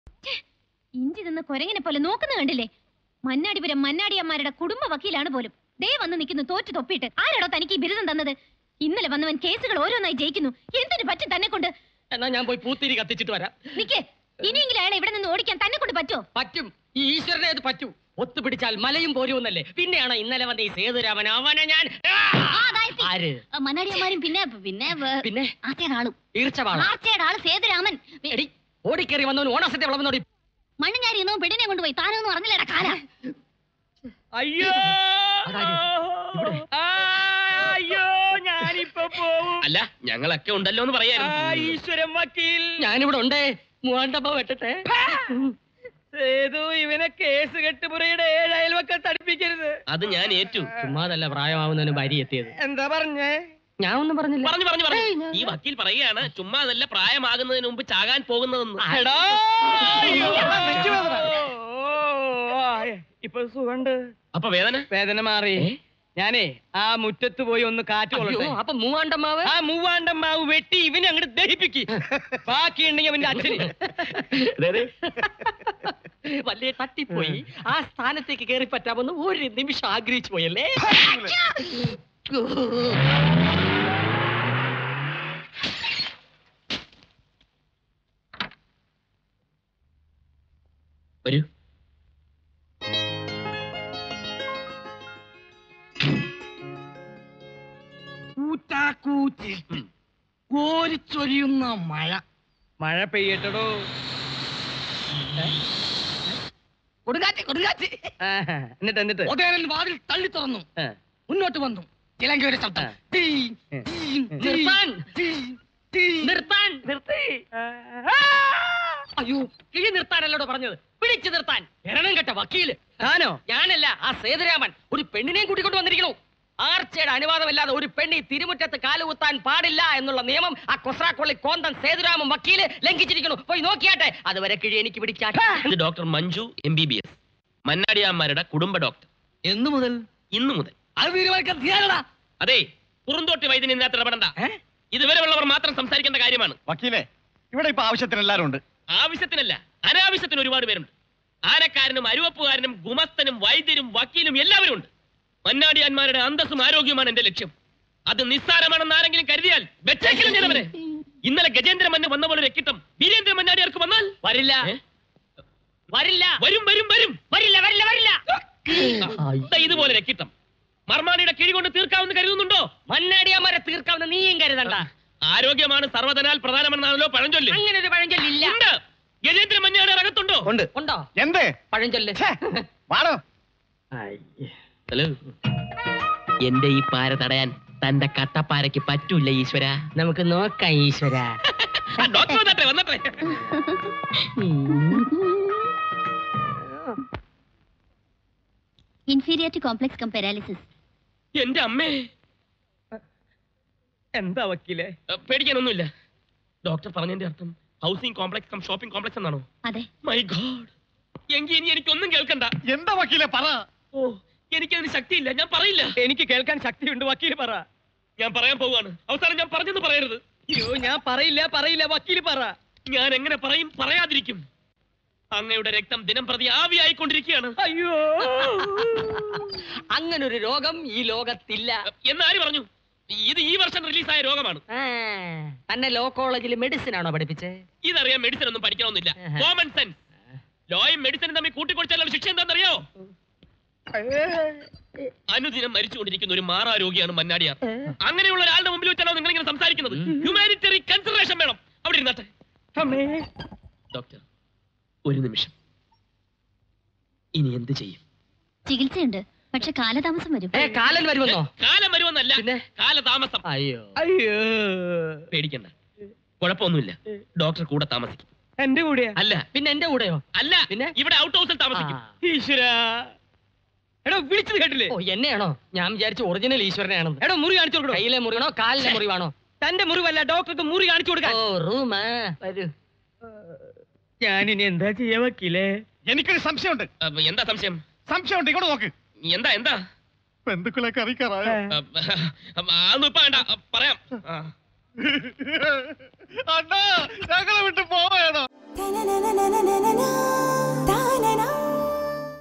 ഇഞ്ചി നിന്ന് കൊരങ്ങിനെ പോലെ നോക്കുന്ന കണ്ടില്ലേ മന്നാടിപുരം മന്നാടിയമ്മാരുടെ കുടുംബ വക്കീലാണ് പോലും ദേ വന്ന് നിൽക്കുന്നു തോറ്റു തൊപ്പിയിട്ട് ആരാടോ തനിക്ക് ഈ ബിരുദം തന്നത് ഇന്നലെ വന്നവൻ കേസുകൾ ഓരോന്നായി ജയിക്കുന്നു എന്തിനു പറ്റും തന്നെ കൊണ്ട് എന്നാ ഞാൻ പോയി പൂത്തിരി കത്തിച്ചിട്ട് വരാം നിക്കേ ഇനിയെങ്കിലും അയാളെ ഇവിടെ നിന്ന് ഓടിക്കാൻ തന്നെ കൊണ്ട് പറ്റുമോ പറ്റും ഈ ഈശ്വരനെ അത് പറ്റൂ ഒത്തുപിടിച്ചാൽ മലയും പോരുമെന്നല്ലേ പിന്നെയാണ് ഇന്നലെ വന്ന ഈ സേതുരാമൻ അവനെ ഞാൻ ആ! ആര് മന്നാടിയമ്മാരും പിന്നെ പിന്നെ വേ- പിന്നെ ആർച്ചയുടെ ആളും ഈർച്ചവാള ആർച്ചയുടെ ആള് സേതുരാമൻ എടി ഓടിക്കേറി വന്നവന് ഓണസത്തെ വിളവെന്നോടി മണ്ണുഞ്ഞാരി എന്നോ പെണ്ണിനെ കൊണ്ടുപോയി താനൊന്നും അറിഞ്ഞില്ലടാ കാല അയ്യോ അതാര്? ഇവിടെ? ആ, അയ്യോ ഞാനിപ്പോ പോവും അല്ല ഞങ്ങളൊക്കെ ഉണ്ടല്ലോ എന്ന് ആ പറയായിരുന്നു ഈശ്വരൻ വക്കീൽ ഞാനിവിടെ ഉണ്ടേ മൂവാണ്ടപ്പ വെട്ടട്ടെ സേതു ഇവനെ കേസ് കെട്ടുപുറയുടെ ഏഴ് അയൽവക്കത്ത് അടുപ്പിക്കരുത് അത് ഞാൻ ഏറ്റു ചുമ്മാതല്ല പ്രായമാവുന്നതിന് ഭാര്യ എത്തിയത് എന്താ പറഞ്ഞേ ഞാൻ ഒന്നും പറഞ്ഞില്ല പറഞ്ഞു പറഞ്ഞു പറഞ്ഞു ഈ വക്കീൽ പറയുകയാണ് ചുമ്മാ അതല്ല പ്രായമാകുന്നതിന് മുമ്പ് ചാകാൻ പോകുന്നതെന്ന് എടാ, അയ്യോ, നെഞ്ചുവേദന. ഓ, ആ, ഇപ്പൊ സുഖണ്ട് അപ്പൊ വേദന വേദന മാറി ഞാനേ ആ മുറ്റത്ത് പോയി ഒന്ന് കാറ്റ് അയ്യോ, കൊള്ളട്ടെ അപ്പൊ മൂവാണ്ടമ്മാവ് ആ മൂവാണ്ടം മാവ് വെട്ടി ഇവനെ അങ്ങോട്ട് ദഹിപ്പിക്ക് ബാക്കിയുണ്ടെങ്കിൽ അവന്റെ അച്ഛന് വലിയ തട്ടിപ്പോയി ആ സ്ഥാനത്തേക്ക് കയറി പറ്റാമെന്ന് ഒരു നിമിഷം ആഗ്രഹിച്ചു പോയല്ലേ വരൂ കൂറ്റാക്കൂറ്റി കോരിച്ചൊരിയുന്ന മഴ മഴ പെയ്യട്ടടോ കൊടുങ്കാറ്റ് കൊടുങ്കാറ്റ് ആഹാ, എന്നിട്ട് എന്നിട്ട് ഒതേരൻ വാതിൽ തള്ളി തുറന്നു ആ, മുന്നോട്ട് വന്നു ചിലങ്കയുടെ ശബ്ദം ആ. ടീ, ഉം. ടീ, ടീ, നിർത്താൻ ടീ, ടീ. നിർത്താൻ നിർത്തി ആ, അയ്യോ കിഴി നിർത്താനല്ലോടോ പറഞ്ഞത് പിടിച്ചു നിർത്താൻ എരണം കെട്ട വക്കീല് താനോ ഞാനല്ല ആ സേതുരാമൻ ഒരു പെണ്ണിനെയും കൂട്ടിക്കൊണ്ട് വന്നിരിക്കണു ആർച്ചയുടെ അനുവാദമില്ലാതെ ഒരു പെണ്ണി തിരുമുറ്റത്ത് കാലുകുത്താൻ പാടില്ല എന്നുള്ള നിയമം ആ കൊസ്രാക്കൊള്ളി കോന്തൻ സേതുരാമൻ വക്കീല് ലംഘിച്ചിരിക്കണു പോയി നോക്കിയാട്ടെ അതുവരെ കിഴി എനിക്ക് പിടിക്കാൻ ഇത് doctor Manju M B B S മന്നാടിയാമ്മാരുടെ കുടുംബ ഡോക്ടർ എന്നു മുതൽ ഇന്നു മുതൽ അത് തീരുമാനിക്കാൻ തീരാനടാ അതെ കുറുന്തോട്ടി വൈദ്യൻ ഇതിനകത്ത് ഇടപെടണ്ട ഇതുവരെ ഉള്ളവർ മാത്രം സംസാരിക്കേണ്ട കാര്യമാണ് വക്കീലേ ഇവിടെ ഇപ്പൊ ആവശ്യത്തിന് എല്ലാരും ഉണ്ട് ആവശ്യത്തിനല്ല അനാവശ്യത്തിന് ഒരുപാട് പേരുണ്ട് ആനക്കാരനും അരുവപ്പുകാരനും ഗുമസ്തനും വൈദ്യരും വക്കീലും എല്ലാവരും ഉണ്ട് മന്നാടിയാന്മാരുടെ അന്തസ്സും ആരോഗ്യവുമാണ് എന്റെ ലക്ഷ്യം അത് നിസ്സാരമാണെന്ന് ആരെങ്കിലും കരുതിയാൽ വെച്ചേക്കിലും ചെയ്തവരെ ഇന്നലെ ഗജേന്ദ്ര മന്ന വന്ന പോലെ രക്കിട്ടം വീരേന്ദ്ര മന്നാടിയാർക്ക് വന്നാൽ വരില്ല ഏ? വരില്ല വരും വരും വരും വരില്ല വരില്ല വരില്ല ദാ ഇതുപോലെ രക്കിട്ടം മർമാണിയുടെ കിഴി കൊണ്ട് തീർക്കാമെന്ന് കരുതുന്നുണ്ടോ മണ്ണാടിയാമാരെ തീർക്കാവുന്ന നീയും കരുതണ്ട ആരോഗ്യമാണ് സർവ്വതനാൽ പ്രധാനമെന്നാണല്ലോ പഴഞ്ചൊല്ല് അങ്ങനെ ഒരു പഴഞ്ചൊല്ലില്ല ഉണ്ട് ഗജേന്ദ്ര മന്നാടി അകത്തുണ്ടോ ഉണ്ട് ഉണ്ടോ എന്ത് പഴഞ്ചൊല്ല് ഛേ, വാടോ ഹലോ എന്റെ ഈ പാര തടയാൻ തന്റെ കട്ടപ്പാരയ്ക്ക് പറ്റൂല ഈശ്വര നമുക്ക് നോക്കാം ഈശ്വര ഡോക്ടർ വന്നട്ടെ വന്നട്ടെ inferior to complex cum paralysis എന്റെ അമ്മേ എന്താ വക്കീലേ അഹ് പേടിക്കാനൊന്നുമില്ല ഡോക്ടർ പറഞ്ഞതിന്റെ അർത്ഥം housing complex cum shopping complex എന്നാണോ അതെ മൈ ഗോഡ് എങ്കിൽ ഇനി എനിക്കൊന്നും കേൾക്കണ്ട എന്താ വക്കീലെ പറ ഓ എനിക്കതിന് ശക്തിയില്ല ഞാൻ പറയില്ല എനിക്ക് കേൾക്കാൻ ശക്തിയുണ്ട് വക്കീൽ പറ ഞാൻ പറയാൻ പോവാണ് അവസാനം ഞാൻ പറഞ്ഞെന്ന് പറയരുത് അയ്യോ ഞാൻ പറയില്ല പറയില്ല വക്കീൽ പറ ഞാൻ എങ്ങനെ പറയും പറയാതിരിക്കും അങ്ങയുടെ രക്തം ദിനം പ്രതി ആവിയായിക്കൊണ്ടിരിക്കുകയാണ് അയ്യോ അങ്ങനെ ഒരു രോഗം ഈ ലോകത്തില്ല എന്നാര് പറഞ്ഞു ഇത് ഈ വർഷം റിലീസായ രോഗമാണ് ആ, തന്നെ ലോ കോളേജിൽ മെഡിസിൻ ആണോ പഠിപ്പിച്ചേ ഇതറിയാൻ മെഡിസിൻ ഒന്നും പഠിക്കണമെന്നില്ല ആഹാ. കോമൺ സെൻസ് ലോയും മെഡിസിനും തമ്മിൽ കൂട്ടിക്കൊടിച്ചാലുള്ള ശിക്ഷ എന്താണെന്നറിയോ അനുദിനം മരിച്ചുകൊണ്ടിരിക്കുന്ന ഒരു മാറാ രോഗിയാണ് മന്നാടിയാർ അങ്ങനെയുള്ള ഒരാളുടെ മുമ്പിൽ വെച്ചാണോ നിങ്ങൾ ഇങ്ങനെ സംസാരിക്കുന്നത് ഹ്യൂമാനിറ്ററി കൺസിഡറേഷൻ വേണം അവിടെ ഇരുന്നാട്ടെ അമ്മേ ഡോക്ടർ ഒരു നിമിഷം ഇനി എന്ത് ചെയ്യും ചികിത്സയുണ്ട് പക്ഷെ കാലതാമസം വരും ഏ കാലൻ വരുമെന്നോ കാലം വരുമെന്നല്ല പിന്നെ? കാലതാമസം അയ്യോ അയ്യോ പേടിക്കണ്ട കുഴപ്പമൊന്നുമില്ല ഡോക്ടർ കൂടെ താമസിക്കും എന്റെ കൂടെയാ അല്ല പിന്നെ എന്റെ കൂടെയോ അല്ല പിന്നെ? ഇവിടെ ഔട്ട് ഹൗസിൽ താമസിക്കും ആ. ഈശ്വര എടോ വിളിച്ചത് കേട്ടില്ലേ ഓ എന്നെയാണോ ഞാൻ വിചാരിച്ചു ഒറിജിനൽ ഈശ്വരനെയാണെന്ന് എടോ മുറി കാണിച്ചു കൊടുക്കണോ കയ്യിലെ മുറിവാണോ കാലിലെ മുറിവാണോ തന്റെ മുറിവല്ല ഡോക്ടർക്ക് മുറി കാണിച്ചു കൊടുക്കാൻ ഓ റൂമാ വരൂ ഞാൻ ഇനി എന്താ ചെയ്യാ വക്കീലേ എനിക്കൊരു സംശയമുണ്ട് അപ്പൊ എന്താ സംശയം സംശയമുണ്ട് ഇങ്ങോട്ട് നോക്ക് എന്താ എന്താ ബന്ധുക്കളെ കറിക്കാറായോ അതൊന്നും ഇപ്പൊ വേണ്ട അ, പറയാം ആ. അണ്ണാ ഞങ്ങളെ വിട്ട് പോവേണോ Ta-na-na-na-na-na-na-na.